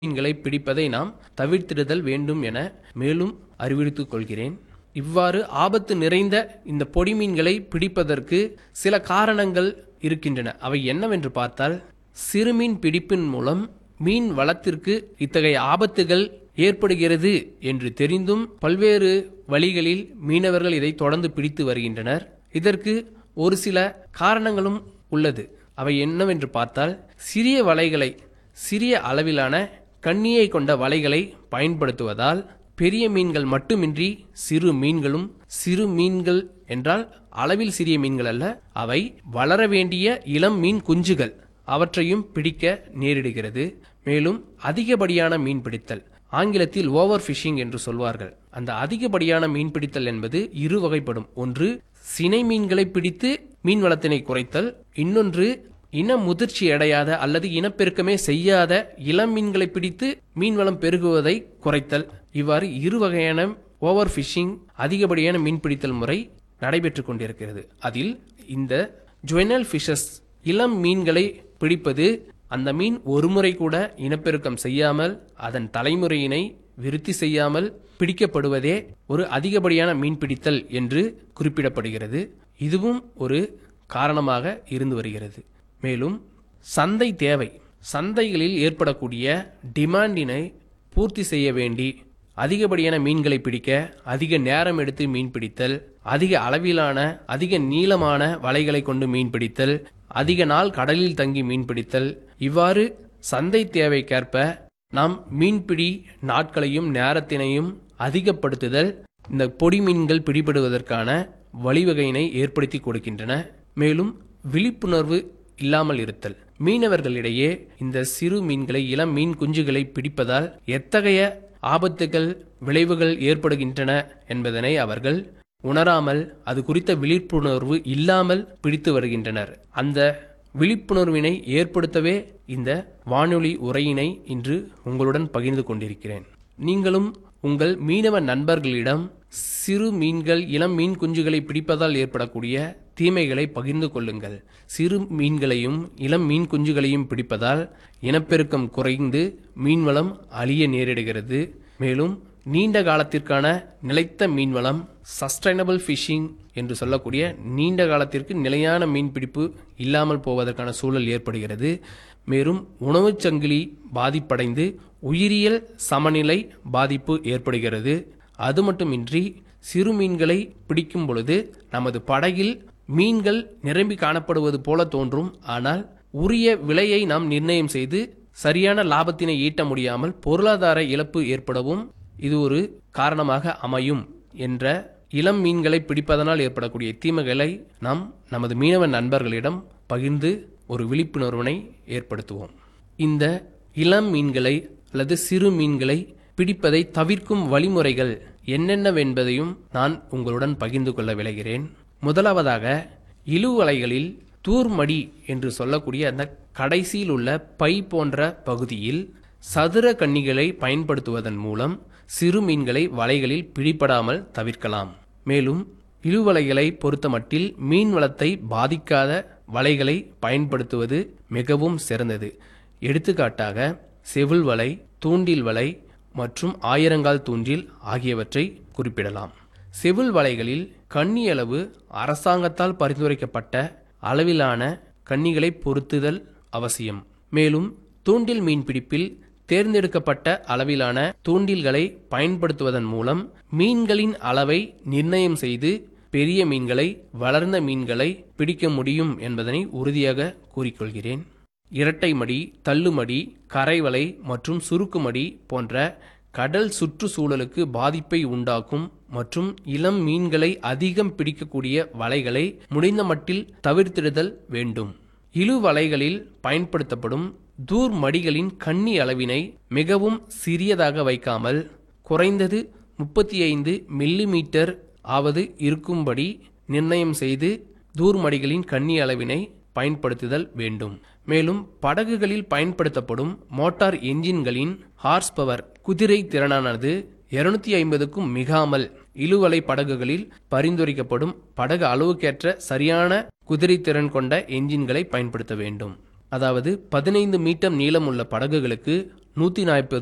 மீன்களை பிடிப்பதை நாம் தவிர்த்திடுதல் வேண்டும் என மேலும் அறிவுறுத்திக் கொள்கிறேன் இவ்வாறு ஆபத்து நிறைந்த இந்த பொடி மீன்களை பிடிப்பதற்கு சில காரணங்கள் இருக்கின்றன அவை என்னவென்று பார்த்தால் சிறுமீன் பிடிப்பின் மூலம் மீன் வளத்திற்கு இத்தகைய ஆபத்துகள் ஏற்படுகிறது என்று தெரிந்தும் பல்வேறு வழிகளில் மீனவர்கள் இதை தொடர்ந்து பிடித்து வருகின்றனர் இதற்கு ஒரு சில காரணங்களும் உள்ளது அவை என்னவென்று பார்த்தால் சிறிய வலைகளை சிறிய அளவிலான கண்ணியை கொண்ட வலைகளை பயன்படுத்துவதால் பெரிய மீன்கள் மட்டுமின்றி சிறு மீன்களும் சிறு மீன்கள் என்றால் அளவில் சிறிய மீன்கள் அல்ல அவை வளர வேண்டிய இளம் மீன் குஞ்சுகள் அவற்றையும் பிடிக்க நேரிடுகிறது மேலும் அதிகப்படியான மீன் பிடித்தல் ஆங்கிலத்தில் ஓவர் ஃபிஷிங் என்று சொல்வார்கள் அந்த அதிகப்படியான மீன் பிடித்தல் என்பது இரு வகைப்படும் ஒன்று சினை மீன்களை பிடித்து மீன் வளத்தினை குறைத்தல் இன்னொன்று இன முதிர்ச்சி அடையாத அல்லது இனப்பெருக்கமே செய்யாத இளம் மீன்களை பிடித்து மீன்வளம் பெருகுவதை குறைத்தல் இவ்வாறு இரு வகையான ஓவர் ஃபிஷிங் அதிகப்படியான மீன்பிடித்தல் முறை நடைபெற்று கொண்டிருக்கிறது அதில் இந்த ஜுவனல் ஃபிஷஸ் இளம் மீன்களை பிடிப்பது அந்த மீன் ஒருமுறை கூட இனப்பெருக்கம் செய்யாமல் அதன் தலைமுறையினை விருத்தி செய்யாமல் பிடிக்கப்படுவதே ஒரு அதிகப்படியான மீன்பிடித்தல் என்று குறிப்பிடப்படுகிறது இதுவும் ஒரு காரணமாக இருந்து வருகிறது மேலும் சந்தை தேவை சந்தைகளில் ஏற்படக்கூடிய டிமாண்டினை பூர்த்தி செய்ய வேண்டி அதிகப்படியான மீன்களை பிடிக்க அதிக நேரம் எடுத்து மீன் பிடித்தல் அதிக அளவிலான அதிக நீளமான வலைகளை கொண்டு மீன் பிடித்தல் அதிக நாள் கடலில் தங்கி மீன் பிடித்தல் இவ்வாறு சந்தை தேவைக்கேற்ப நாம் மீன்பிடி நாட்களையும் நேரத்தினையும் அதிகப்படுத்துதல் இந்த பொடி மீன்கள் பிடிபடுவதற்கான வழிவகையினை ஏற்படுத்தி கொடுக்கின்றன மேலும் விழிப்புணர்வு இல்லாமல் இருத்தல் மீனவர்களிடையே இந்த சிறு மீன்களை இளம் மீன் குஞ்சுகளை பிடிப்பதால் எத்தகைய ஆபத்துகள் விளைவுகள் ஏற்படுகின்றன என்பதனை அவர்கள் உணராமல் அது குறித்த விழிப்புணர்வு இல்லாமல் பிடித்து வருகின்றனர் அந்த விழிப்புணர்வினை ஏற்படுத்தவே இந்த வானொலி உரையினை இன்று உங்களுடன் பகிர்ந்து கொண்டிருக்கிறேன் நீங்களும் உங்கள் மீனவ நண்பர்களிடம் சிறு மீன்கள் இளம் மீன் குஞ்சுகளை பிடிப்பதால் ஏற்படக்கூடிய தீமைகளை பகிர்ந்து கொள்ளுங்கள் சிறு மீன்களையும் இளம் மீன் குஞ்சுகளையும் பிடிப்பதால் இனப்பெருக்கம் குறைந்து மீன்வளம் அழிய நேரிடுகிறது மேலும் நீண்ட காலத்திற்கான நிலைத்த மீன்வளம் சஸ்டைனபிள் ஃபிஷிங் என்று சொல்லக்கூடிய நீண்ட காலத்திற்கு நிலையான மீன்பிடிப்பு இல்லாமல் போவதற்கான சூழல் ஏற்படுகிறது மேலும் உணவுச் சங்கிலி பாதிப்படைந்து உயிரியல் சமநிலை பாதிப்பு ஏற்படுகிறது அது மட்டுமின்றி சிறு மீன்களை பிடிக்கும் பொழுது நமது படகில் மீன்கள் நிரம்பி காணப்படுவது போல தோன்றும் ஆனால் உரிய விலையை நாம் நிர்ணயம் செய்து சரியான லாபத்தினை ஈட்ட முடியாமல் பொருளாதார இழப்பு ஏற்படவும் இது ஒரு காரணமாக அமையும் என்ற இளம் மீன்களை பிடிப்பதனால் ஏற்படக்கூடிய தீமைகளை நாம் நமது மீனவ நண்பர்களிடம் பகிர்ந்து ஒரு விழிப்புணர்வினை ஏற்படுத்துவோம் இந்த இளம் மீன்களை அல்லது சிறு மீன்களை பிடிப்பதை தவிர்க்கும் வழிமுறைகள் என்னென்னவென்பதையும் நான் உங்களுடன் பகிர்ந்து கொள்ள விளைகிறேன் முதலாவதாக இழுவலைகளில் தூர்மடி என்று சொல்லக்கூடிய அந்த கடைசியில் உள்ள பை போன்ற பகுதியில் சதுர கன்னிகளை பயன்படுத்துவதன் மூலம் சிறு மீன்களை வலைகளில் பிடிபடாமல் தவிர்க்கலாம் மேலும் இழுவலைகளை பொறுத்தமட்டில் மீன் வளத்தை பாதிக்காத வலைகளை பயன்படுத்துவது மிகவும் சிறந்தது எடுத்துக்காட்டாக செவில் வலை தூண்டில் வலை மற்றும் ஆயிரங்கால் தூண்டில் ஆகியவற்றை குறிப்பிடலாம் செவில் வலைகளில் கண்ணி அளவு அரசாங்கத்தால் பரிந்துரைக்கப்பட்ட அளவிலான கன்னிகளை பொருத்துதல் அவசியம் மேலும் தூண்டில் மீன்பிடிப்பில் தேர்ந்தெடுக்கப்பட்ட அளவிலான தூண்டில்களை பயன்படுத்துவதன் மூலம் மீன்களின் அளவை நிர்ணயம் செய்து பெரிய மீன்களை வளர்ந்த மீன்களை பிடிக்க முடியும் என்பதனை உறுதியாக கூறிக்கொள்கிறேன் இரட்டை மடி தள்ளுமடி கரைவலை மற்றும் சுருக்குமடி போன்ற கடல் சுற்றுச்சூழலுக்கு பாதிப்பை உண்டாக்கும் மற்றும் இளம் மீன்களை அதிகம் பிடிக்கக்கூடிய வலைகளை முடிந்த மட்டில் தவிர்த்திடுதல் வேண்டும் இழு வலைகளில் பயன்படுத்தப்படும் தூர் மடிகளின் கண்ணி அளவினை மிகவும் சிறியதாக வைக்காமல் குறைந்தது முப்பத்தி ஐந்து மில்லிமீட்டர் ஆவது இருக்கும்படி நிர்ணயம் செய்து தூர்மடிகளின் கண்ணி அளவினை பயன்படுத்துதல் வேண்டும் மேலும் படகுகளில் பயன்படுத்தப்படும் மோட்டார் என்ஜின்களின் ஹார்ஸ் பவர் குதிரை திறனானது இருநூத்தி ஐம்பதுக்கும் மிகாமல் இழுவலை படகுகளில் பரிந்துரைக்கப்படும் படகு அளவுக்கேற்ற சரியான குதிரை திறன் கொண்ட என்ஜின்களை பயன்படுத்த வேண்டும் அதாவது பதினைந்து மீட்டர் நீளமுள்ள படகுகளுக்கு நூற்றி நாற்பது